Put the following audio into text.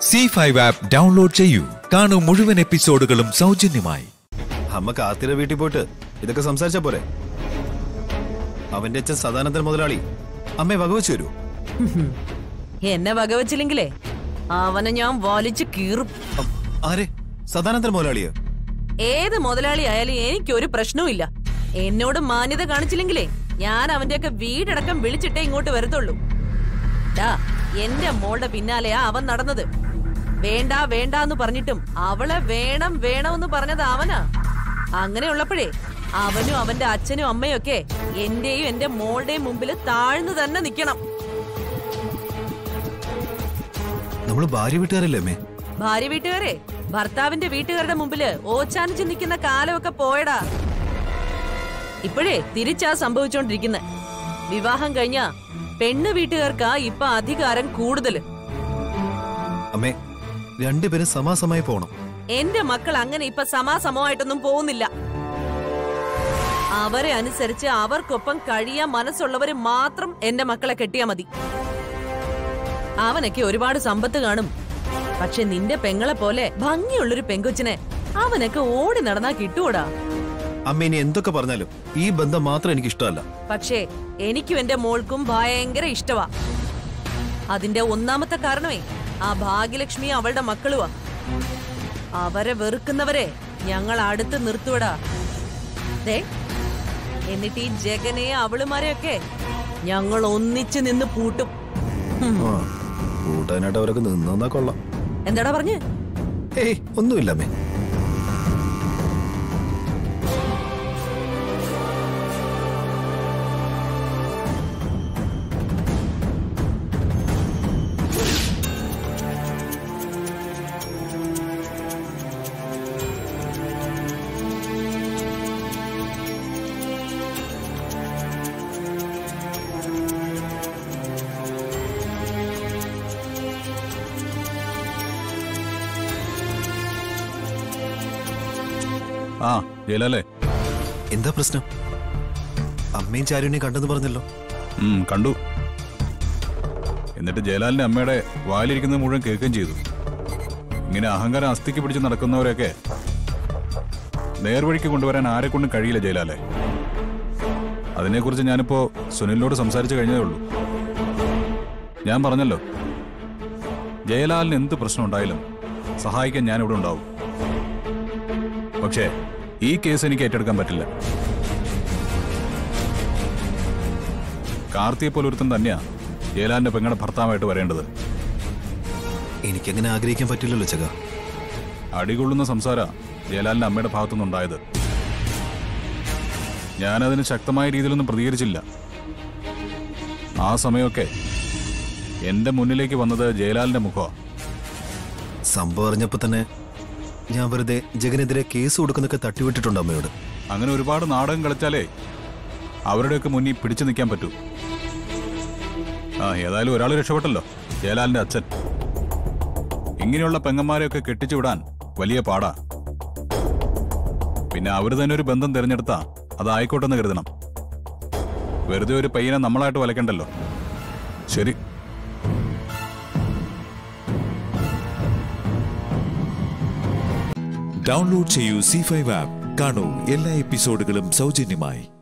C five app download ചെയ്യൂ കാണൂ മുഴുവൻ എപ്പിസോഡുകളും സൗജന്യമായി അമ്മ കാർത്തിയുടെ വീട്ടിൽ പോയിട്ട് ഇതൊക്കെ സംസാരിച്ചാ പോരെ അവന്റെ അച്ഛൻ സദാനന്ദൻ മുതലാളി അമ്മയെ വകവെച്ചു തരൂ എന്നെ വകവച്ചില്ലെങ്കിലേ അവനെ ഞാൻ വലിച്ചു കീറും ആരെ സദാനന്ദൻ മുതലാളിയോ ഏത് മുതലാളി ആയാലും എനിക്കൊരു പ്രശ്നവുമില്ല എന്നോട് മാന്യത കാണിച്ചില്ലെങ്കിലേ ഞാൻ അവന്റെയൊക്കെ വീടടക്കം വിളിച്ചിട്ടേ ഇങ്ങോട്ട് വരത്തുള്ളൂ ഡാ എന്റെ മോളുടെ പിന്നാലെയാ അവൻ നടന്നത് വേണ്ട വേണ്ട എന്ന് പറഞ്ഞിട്ടും അവളെ വേണം വേണമെന്ന് പറഞ്ഞത് അവനാ അങ്ങനെയുള്ളപ്പോഴേ അവനും അവന്റെ അച്ഛനും അമ്മയും ഒക്കെ എന്റെയും എന്റെ മോളുടെയും മുമ്പിൽ താഴ്ന്നു തന്നെ നിക്കണം നമ്മള് ഭാര്യ വീട്ടുകാരല്ലേ അമ്മേ ഭാര്യ വീട്ടുകാരെ ഭർത്താവിന്റെ വീട്ടുകാരുടെ മുമ്പില് ഓച്ചാനിച്ച് നിൽക്കുന്ന കാലമൊക്കെ പോയടാ ഇപ്പോഴേ തിരിച്ചാ സംഭവിച്ചോണ്ടിരിക്കുന്നെ വിവാഹം കഴിഞ്ഞ പെണ്ണ് വീട്ടുകാർക്കാ ഇപ്പൊ അധികാരം കൂടുതല് അമ്മേ രണ്ടുപേരും സമാസമായി പോണം എന്റെ മക്കൾ അങ്ങനെ ഇപ്പൊ സമാസമമായിട്ടൊന്നും പോകുന്നില്ല അവരെ അനുസരിച്ച് അവർക്കൊപ്പം കഴിയാൻ മനസ്സുള്ളവര് മാത്രം എന്റെ മക്കളെ കെട്ടിയാ മതി അവനൊക്കെ ഒരുപാട് സമ്പത്ത് കാണും പക്ഷെ നിന്റെ പെങ്ങളെ പോലെ ഭംഗിയുള്ളൊരു പെങ്കൊച്ചിനെ അവനൊക്കെ ഓടി നടന്നാ കിട്ടൂടാ അമ്മ ഇനി എന്തൊക്കെ പറഞ്ഞാലും ഈ ബന്ധം മാത്രം എനിക്ക് ഇഷ്ടമല്ല പക്ഷേ എനിക്കും എന്റെ മോൾക്കും ഭയങ്കര ഇഷ്ടവാ അതിന്റെ ഒന്നാമത്തെ കാരണമേ ആ ഭാഗ്യലക്ഷ്മി അവളുടെ മക്കളുവാ അവരെ വെറുക്കുന്നവരെ ഞങ്ങൾ അടുത്ത് നിർത്തുവടാ ദേ എന്നിട്ട് ഈ ജഗനെ അവളുമാരെയൊക്കെ ഞങ്ങൾ ഒന്നിച്ചു നിന്ന് പൂട്ടും ഹും. ആ, കൂട്ടാനായിട്ട് അവരൊക്കെ നിന്നാ കൊള്ളാം എന്താടാ പറഞ്ഞ് ഏയ് ഒന്നുമില്ല അമ്മേ ആ ജയിലല്ലേ എന്താ പ്രശ്നം അമ്മയും ചാരുവിനെയും കണ്ടെന്ന് പറഞ്ഞല്ലോ ഉം, കണ്ടു എന്നിട്ട് ജയലാലിന്റെ അമ്മയുടെ വായിലിരിക്കുന്നത് മുഴുവൻ കേൾക്കുകയും ചെയ്തു ഇങ്ങനെ അഹങ്കാരം അസ്ഥിക്ക് പിടിച്ച് നടക്കുന്നവരെയൊക്കെ നേർവഴിക്ക് കൊണ്ടുവരാൻ ആരെ കൊണ്ടും കഴിയില്ല ജയലാലെ അതിനെക്കുറിച്ച് ഞാനിപ്പോ സുനിലിനോട് സംസാരിച്ചു കഴിഞ്ഞതേ ഉള്ളൂ ഞാൻ പറഞ്ഞല്ലോ ജയലാലിന് എന്ത് പ്രശ്നം ഉണ്ടായാലും സഹായിക്കാൻ ഞാൻ ഇവിടെ ഉണ്ടാവും പക്ഷേ ഈ കേസ് എനിക്ക് ഏറ്റെടുക്കാൻ പറ്റില്ല കാർത്തിയെ പോലെ ഒരുത്തൻ തന്നെയാ ജയലാലിന്റെ പെങ്ങളുടെ ഭർത്താവായിട്ട് വരേണ്ടത് എനിക്കങ്ങനെ ആഗ്രഹിക്കാൻ പറ്റില്ലല്ലോ ചക അടികൊള്ളുന്ന സംസാര ജയലാലിന്റെ അമ്മയുടെ ഭാഗത്തുനിന്നുണ്ടായത് ഞാനതിന് ശക്തമായ രീതിയിലൊന്നും പ്രതികരിച്ചില്ല ആ സമയമൊക്കെ എന്റെ മുന്നിലേക്ക് വന്നത് ജയലാലിന്റെ മുഖമാ സംഭവം അറിഞ്ഞപ്പോ തന്നെ ഞാൻ വെറുതെ ജഗനെതിരെ കേസ് കൊടുക്കുന്നൊക്കെ തട്ടിവിട്ടിട്ടുണ്ട് അമ്മയോട് അങ്ങനെ ഒരുപാട് നാടകം കളിച്ചാലേ അവരുടെയൊക്കെ മുന്നിൽ പിടിച്ചു നിൽക്കാൻ പറ്റൂ ആ ഏതായാലും ഒരാൾ രക്ഷപ്പെട്ടല്ലോ ജയലാലിന്റെ അച്ഛൻ ഇങ്ങനെയുള്ള പെങ്ങന്മാരെയൊക്കെ കെട്ടിച്ചു വിടാൻ വലിയ പാടാ പിന്നെ അവര് തന്നെ ഒരു ബന്ധം തിരഞ്ഞെടുത്താ അതായിക്കോട്ടെന്ന് കരുതണം വെറുതെ ഒരു പയ്യനെ നമ്മളായിട്ട് വലക്കണ്ടല്ലോ ശരി ഡൗൺലോഡ് ചെയ്യൂ സി ഫൈവ് ആപ്പ് കാണൂ എല്ലാ എപ്പിസോഡുകളും സൗജന്യമായി